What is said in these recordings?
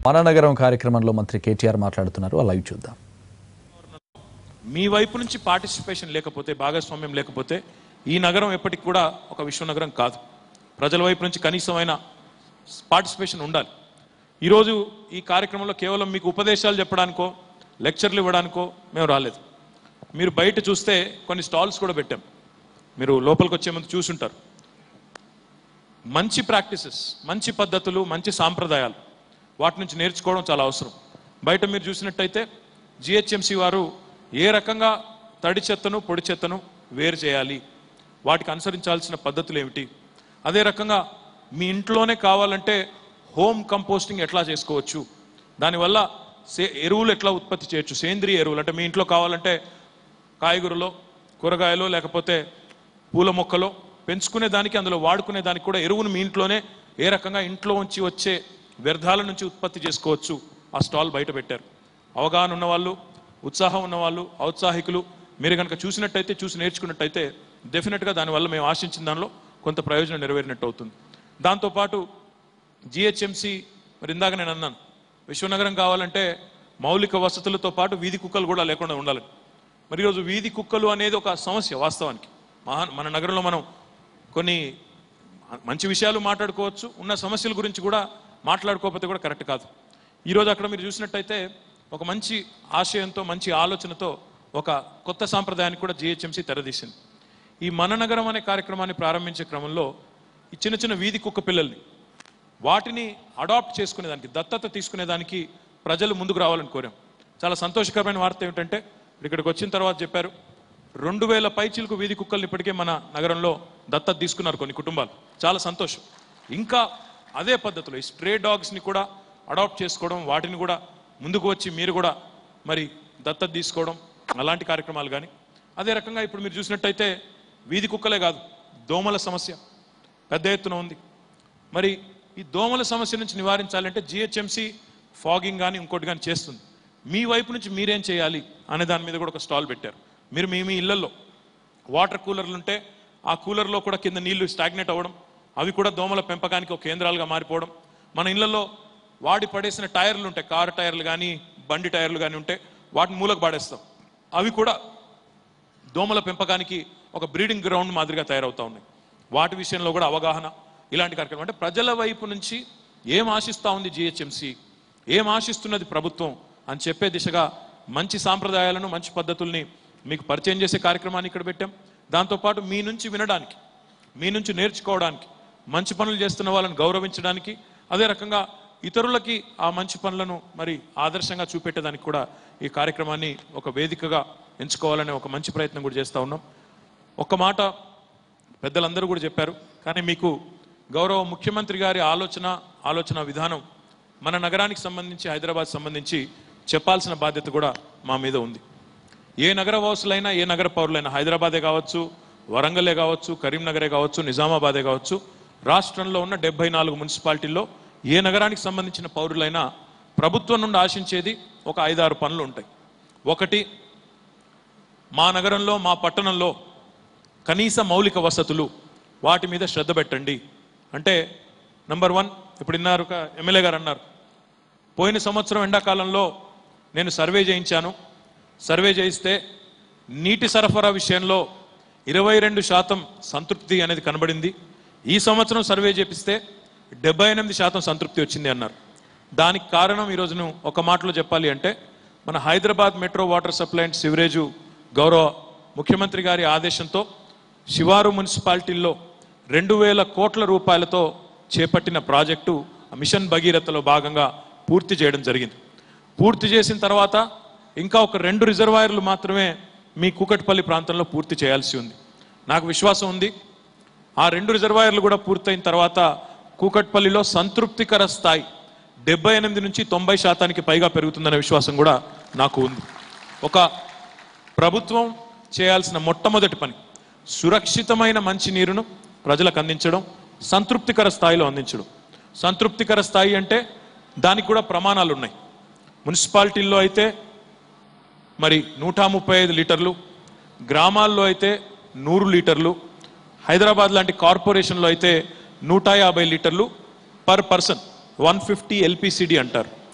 మననగరం కార్యక్రమంలో మంత్రి కేటీఆర్ మాట్లాడుతున్నారు ఆ లైవ్ చూద్దాం మీ వైపు నుంచి పార్టిసిపేషన్ లేకపోతే భాగస్వామ్యం లేకపోతే ఈ నగరం ఎప్పటికి కూడా ఒక విశ్వనగరం కాదు ప్రజల వైపు నుంచి కనీసమైన పార్టిసిపేషన్ ఉండాలి ఈరోజు ఈ కార్యక్రమంలో కేవలం మీకు ఉపదేశాలు చెప్పడానికో లెక్చర్లు ఇవ్వడానికో మేము రాలేదు మీరు బయట చూస్తే కొన్ని స్టాల్స్ కూడా పెట్టాం మీరు లోపలికి వచ్చే ముందు చూసుంటారు మంచి ప్రాక్టీసెస్ మంచి పద్ధతులు మంచి సాంప్రదాయాలు వాటి నుంచి నేర్చుకోవడం చాలా అవసరం బయట మీరు చూసినట్టయితే జిహెచ్ఎంసి వారు ఏ రకంగా తడి చెత్తను పొడి చెత్తను వేరు చేయాలి వాటికి అనుసరించాల్సిన పద్ధతులు ఏమిటి అదే రకంగా మీ ఇంట్లోనే కావాలంటే హోమ్ కంపోస్టింగ్ ఎట్లా చేసుకోవచ్చు దానివల్ల సే ఎరువులు ఎట్లా ఉత్పత్తి చేయొచ్చు సేంద్రియ ఎరువులు అంటే మీ ఇంట్లో కావాలంటే కాయగూరలో కూరగాయలు లేకపోతే పూల మొక్కలో పెంచుకునే దానికి అందులో వాడుకునే దానికి కూడా ఎరువును మీ ఇంట్లోనే ఏ రకంగా ఇంట్లో ఉంచి వచ్చే వ్యర్థాల నుంచి ఉత్పత్తి చేసుకోవచ్చు ఆ స్టాల్ బయట పెట్టారు అవగాహన ఉన్నవాళ్ళు ఉత్సాహం ఉన్నవాళ్ళు ఔత్సాహికులు మీరు కనుక చూసినట్టయితే చూసి నేర్చుకున్నట్టయితే డెఫినెట్గా దానివల్ల మేము ఆశించిన దానిలో కొంత ప్రయోజనం నెరవేరినట్టు అవుతుంది దాంతోపాటు జిహెచ్ఎంసి మరి ఇందాక నేను అన్నాను విశ్వనగరం కావాలంటే మౌలిక వసతులతో పాటు వీధి కుక్కలు కూడా లేకుండా ఉండాలి మరి ఈరోజు వీధి కుక్కలు అనేది ఒక సమస్య వాస్తవానికి మహా మన నగరంలో మనం కొన్ని మంచి విషయాలు మాట్లాడుకోవచ్చు ఉన్న సమస్యల గురించి కూడా మాట్లాడుకోకపోతే కూడా కరెక్ట్ కాదు ఈరోజు అక్కడ మీరు చూసినట్టయితే ఒక మంచి ఆశయంతో మంచి ఆలోచనతో ఒక కొత్త సాంప్రదాయానికి కూడా జిహెచ్ఎంసీ తెరదీసింది ఈ మన నగరం అనే కార్యక్రమాన్ని ప్రారంభించే క్రమంలో ఈ చిన్న చిన్న వీధి కుక్క పిల్లల్ని వాటిని అడాప్ట్ చేసుకునేదానికి దత్తత తీసుకునేదానికి ప్రజలు ముందుకు రావాలని కోరాం చాలా సంతోషకరమైన వార్త ఏమిటంటే ఇక్కడికి వచ్చిన తర్వాత చెప్పారు రెండు వేల పైచిలకు వీధి కుక్కల్ని ఇప్పటికే మన నగరంలో దత్తత తీసుకున్నారు కొన్ని కుటుంబాలు చాలా సంతోషం ఇంకా అదే పద్ధతిలో ఈ స్ట్రే డాగ్స్ని కూడా అడాప్ట్ చేసుకోవడం వాటిని కూడా ముందుకు వచ్చి మీరు కూడా మరి దత్తత తీసుకోవడం అలాంటి కార్యక్రమాలు కానీ అదే రకంగా ఇప్పుడు మీరు చూసినట్టయితే వీధి కుక్కలే కాదు దోమల సమస్య పెద్ద ఎత్తున ఉంది మరి ఈ దోమల సమస్య నుంచి నివారించాలంటే జిహెచ్ఎంసి ఫాగింగ్ కానీ ఇంకోటి కానీ చేస్తుంది మీ వైపు నుంచి మీరేం చేయాలి అనే దాని మీద కూడా ఒక స్టాల్ పెట్టారు మీరు మీ మీ ఇళ్లలో వాటర్ కూలర్లు ఉంటే ఆ కూలర్లో కూడా కింద నీళ్లు స్టాగ్నేట్ అవ్వడం అవి కూడా దోమల పెంపకానికి ఒక కేంద్రాలుగా మారిపోవడం మన ఇళ్లలో వాడి పడేసిన టైర్లు ఉంటాయి కారు టైర్లు కానీ బండి టైర్లు కానీ ఉంటే వాటిని మూలకు పాడేస్తాం అవి కూడా దోమల పెంపకానికి ఒక బ్రీడింగ్ గ్రౌండ్ మాదిరిగా తయారవుతా ఉన్నాయి వాటి విషయంలో కూడా అవగాహన ఇలాంటి కార్యక్రమం అంటే ప్రజల వైపు నుంచి ఏం ఆశిస్తా ఉంది జిహెచ్ఎంసి ఏం ఆశిస్తున్నది ప్రభుత్వం అని చెప్పే దిశగా మంచి సాంప్రదాయాలను మంచి పద్ధతుల్ని మీకు పరిచయం చేసే కార్యక్రమాన్ని ఇక్కడ పెట్టాం దాంతోపాటు మీ నుంచి వినడానికి మీ నుంచి నేర్చుకోవడానికి మంచి పనులు చేస్తున్న వాళ్ళని గౌరవించడానికి అదే రకంగా ఇతరులకి ఆ మంచి పనులను మరి ఆదర్శంగా చూపెట్టడానికి కూడా ఈ కార్యక్రమాన్ని ఒక వేదికగా ఎంచుకోవాలనే ఒక మంచి ప్రయత్నం కూడా చేస్తూ ఉన్నాం ఒక్క మాట పెద్దలందరూ కూడా చెప్పారు కానీ మీకు గౌరవ ముఖ్యమంత్రి గారి ఆలోచన ఆలోచన విధానం మన నగరానికి సంబంధించి హైదరాబాద్ సంబంధించి చెప్పాల్సిన బాధ్యత కూడా మా మీద ఉంది ఏ నగర వాసులైనా ఏ నగర పౌరులైనా హైదరాబాదే కావచ్చు వరంగలే కావచ్చు కరీంనగరే కావచ్చు నిజామాబాదే కావచ్చు రాష్ట్రంలో ఉన్న డెబ్బై నాలుగు మున్సిపాలిటీల్లో ఏ నగరానికి సంబంధించిన పౌరులైనా ప్రభుత్వం నుండి ఆశించేది ఒక ఐదారు పనులు ఉంటాయి ఒకటి మా నగరంలో మా పట్టణంలో కనీస మౌలిక వసతులు వాటి మీద శ్రద్ధ పెట్టండి అంటే నంబర్ వన్ ఇప్పుడు ఇన్నారు ఒక ఎమ్మెల్యే గారు అన్నారు పోయిన సంవత్సరం ఎండాకాలంలో నేను సర్వే చేయించాను సర్వే చేయిస్తే నీటి సరఫరా విషయంలో ఇరవై రెండు శాతం సంతృప్తి అనేది కనబడింది ఈ సంవత్సరం సర్వే చేపిస్తే డెబ్బై ఎనిమిది శాతం సంతృప్తి వచ్చింది అన్నారు దానికి కారణం ఈరోజును ఒక మాటలో చెప్పాలి అంటే మన Hyderabad metro water supply and sewerage గౌరవ ముఖ్యమంత్రి గారి ఆదేశంతో శివారు మున్సిపాలిటీల్లో రెండు వేల కోట్ల రూపాయలతో చేపట్టిన ప్రాజెక్టు మిషన్ భగీరథలో భాగంగా పూర్తి చేయడం జరిగింది పూర్తి చేసిన తర్వాత ఇంకా ఒక రెండు రిజర్వాయర్లు మాత్రమే మీ కూకట్పల్లి ప్రాంతంలో పూర్తి చేయాల్సి ఉంది నాకు విశ్వాసం ఉంది ఆ రెండు రిజర్వాయర్లు కూడా పూర్తయిన తర్వాత కూకట్పల్లిలో సంతృప్తికర స్థాయి డెబ్బై ఎనిమిది నుంచి తొంభై శాతానికి పైగా పెరుగుతుందనే విశ్వాసం కూడా నాకు ఉంది ఒక ప్రభుత్వం చేయాల్సిన మొట్టమొదటి పని సురక్షితమైన మంచి నీరును ప్రజలకు అందించడం సంతృప్తికర స్థాయిలో అందించడం సంతృప్తికర స్థాయి అంటే దానికి కూడా ప్రమాణాలు ఉన్నాయి మున్సిపాలిటీల్లో అయితే మరి నూట ముప్పై ఐదు లీటర్లు గ్రామాల్లో అయితే నూరు లీటర్లు హైదరాబాద్ లాంటి కార్పొరేషన్లో అయితే నూట యాభై లీటర్లు per person one fifty LPCD అంటారు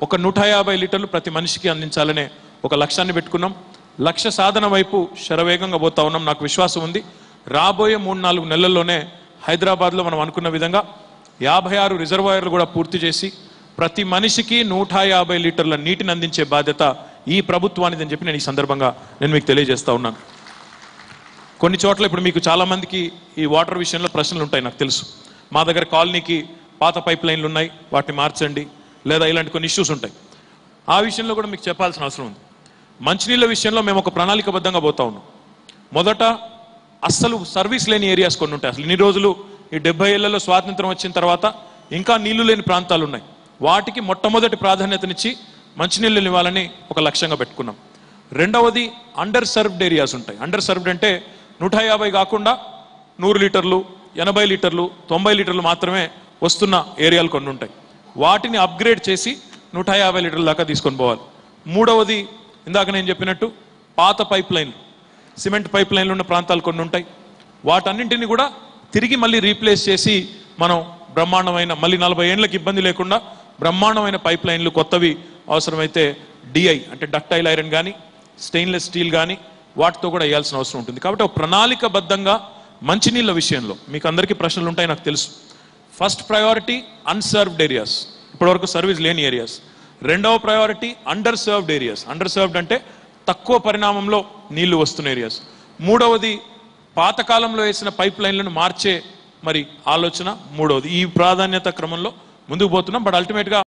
ఒక నూట యాభై లీటర్లు ప్రతి మనిషికి అందించాలనే ఒక లక్ష్యాన్ని పెట్టుకున్నాం లక్ష్య సాధన వైపు శరవేగంగా పోతా ఉన్నాం నాకు విశ్వాసం ఉంది రాబోయే మూడు నాలుగు నెలల్లోనే హైదరాబాద్లో మనం అనుకున్న విధంగా యాభై ఆరు రిజర్వాయర్లు కూడా పూర్తి చేసి ప్రతి మనిషికి నూట యాభై లీటర్ల నీటిని అందించే బాధ్యత ఈ ప్రభుత్వానిది అని చెప్పి నేను ఈ సందర్భంగా నేను మీకు తెలియజేస్తా ఉన్నాను కొన్ని చోట్ల ఇప్పుడు మీకు చాలా మందికి ఈ వాటర్ విషయంలో ప్రశ్నలు ఉంటాయి నాకు తెలుసు మా దగ్గర కాలనీకి పాత పైప్ లైన్లు ఉన్నాయి వాటిని మార్చండి లేదా ఇలాంటి కొన్ని ఇష్యూస్ ఉంటాయి ఆ విషయంలో కూడా మీకు చెప్పాల్సిన అవసరం ఉంది మంచినీళ్ళ విషయంలో మేము ఒక ప్రణాళికబద్ధంగా పోతా ఉన్నాం మొదట అస్సలు సర్వీస్ లేని ఏరియాస్ కొన్ని ఉంటాయి అసలు ఇన్ని రోజులు ఈ డెబ్బై ఏళ్లలో స్వాతంత్రం వచ్చిన తర్వాత ఇంకా నీళ్లు లేని ప్రాంతాలు ఉన్నాయి వాటికి మొట్టమొదటి ప్రాధాన్యతనిచ్చి మంచినీళ్ళు ఇవ్వాలని ఒక లక్ష్యంగా పెట్టుకున్నాం రెండవది అండర్ సర్వ్డ్ ఏరియాస్ ఉంటాయి అండర్ సర్వ్డ్ అంటే నూట యాభై కాకుండా నూరు లీటర్లు ఎనభై లీటర్లు తొంభై లీటర్లు మాత్రమే వస్తున్న ఏరియాలు కొన్ని ఉంటాయి వాటిని అప్గ్రేడ్ చేసి నూట యాభై లీటర్ల దాకా తీసుకొని పోవాలి మూడవది ఇందాక నేను చెప్పినట్టు పాత పైప్ లైన్లు సిమెంట్ పైప్ లైన్లు ఉన్న ప్రాంతాలు కొన్ని ఉంటాయి వాటన్నింటిని కూడా తిరిగి మళ్ళీ రీప్లేస్ చేసి మనం బ్రహ్మాండమైన మళ్ళీ నలభై ఏళ్ళకి ఇబ్బంది లేకుండా బ్రహ్మాండమైన పైప్ లైన్లు కొత్తవి అవసరమైతే డిఐ అంటే డక్టైల్ ఐరన్ కానీ స్టెయిన్లెస్ స్టీల్ కానీ వాటితో కూడా వేయాల్సిన అవసరం ఉంటుంది కాబట్టి ఒక ప్రణాళికబద్ధంగా మంచినీళ్ళ విషయంలో మీకు అందరికీ ప్రశ్నలు ఉంటాయి నాకు తెలుసు ఫస్ట్ ప్రయారిటీ అన్సర్వ్డ్ ఏరియాస్ ఇప్పటివరకు సర్వీస్ లేని ఏరియాస్ రెండవ priority underserved areas underserved అంటే తక్కువ పరిణామంలో నీళ్లు వస్తున్న ఏరియాస్ మూడవది పాతకాలంలో వేసిన పైప్ లైన్లను మార్చే మరి ఆలోచన మూడవది ఈ ప్రాధాన్యత క్రమంలో ముందుకు పోతున్నాం బట్ అల్టిమేట్గా